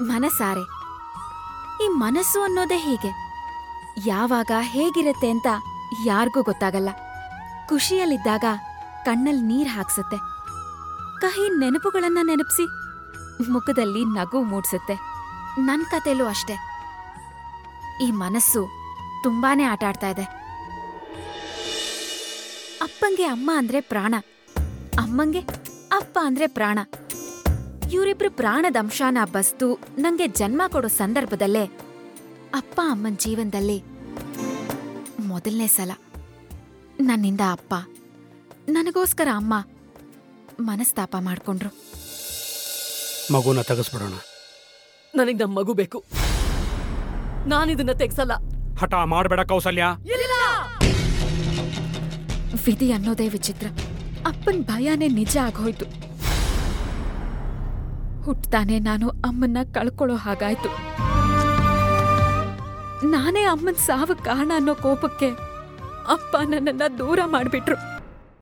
ಮನಸಾರೆ ಈ ಮನಸ್ಸು ಅನ್ನೋದೇ ಹೀಗೆ ಯಾವಾಗ ಹೇಗಿರತ್ತೆ ಅಂತ ಯಾರಿಗೂ ಗೊತ್ತಾಗಲ್ಲ ಖುಷಿಯಲ್ಲಿದ್ದಾಗ ಕಣ್ಣಲ್ಲಿ ನೀರ್ ಹಾಕ್ಸತ್ತೆ ಕಹಿ ನೆನಪುಗಳನ್ನ ನೆನಪಿಸಿ ಮುಖದಲ್ಲಿ ನಗು ಮೂಡ್ಸತ್ತೆ ನನ್ ಕತೆಲೂ ಅಷ್ಟೆ ಈ ಮನಸ್ಸು ತುಂಬಾನೇ ಆಟಾಡ್ತಾ ಇದೆ ಅಪ್ಪಂಗೆ ಅಮ್ಮ ಅಂದ್ರೆ ಪ್ರಾಣ ಅಮ್ಮಂಗೆ ಅಪ್ಪ ಅಂದ್ರೆ ಪ್ರಾಣ ಇವರಿಬ್ರು ಪ್ರಾಣದ ಅಂಶನ ಬಸ್ತು ನಂಗೆ ಜನ್ಮ ಕೊಡೋ ಸಂದರ್ಭದಲ್ಲೇ ಅಪ್ಪ ಅಮ್ಮನ್ ಜೀವನದಲ್ಲಿ ಮೊದಲನೇ ಸಲ ನನ್ನಿಂದ ಅಪ್ಪ ನನಗೋಸ್ಕರ ಅಮ್ಮ ಮನಸ್ತಾಪ ಮಾಡ್ಕೊಂಡ್ರು ಮಗುನ ತೆಗೆಸ್ಬಿಡೋಣ ನನಗ್ ನಮ್ ಮಗು ಬೇಕು ನಾನಿದನ್ನ ತೆಗ್ಸಲ್ಲ ಹಠ ಮಾಡಬೇಡ ಕೌಸಲ್ಯ ವಿಧಿ ಅನ್ನೋದೇ ವಿಚಿತ್ರ ಅಪ್ಪನ್ ಭಯನೇ ನಿಜ ಆಗೋಯ್ತು ಹುಟ್ತಾನೆ ನಾನು ಅಮ್ಮನ್ನ ಕಳ್ಕೊಳ್ಳೋ ಹಾಗಾಯ್ತು ನಾನೇ ಅಮ್ಮನ್ ಸಾವು ಕಾರಣ ಅನ್ನೋ ಕೋಪಕ್ಕೆ ಅಪ್ಪ ನನ್ನನ್ನ ದೂರ ಮಾಡ್ಬಿಟ್ರು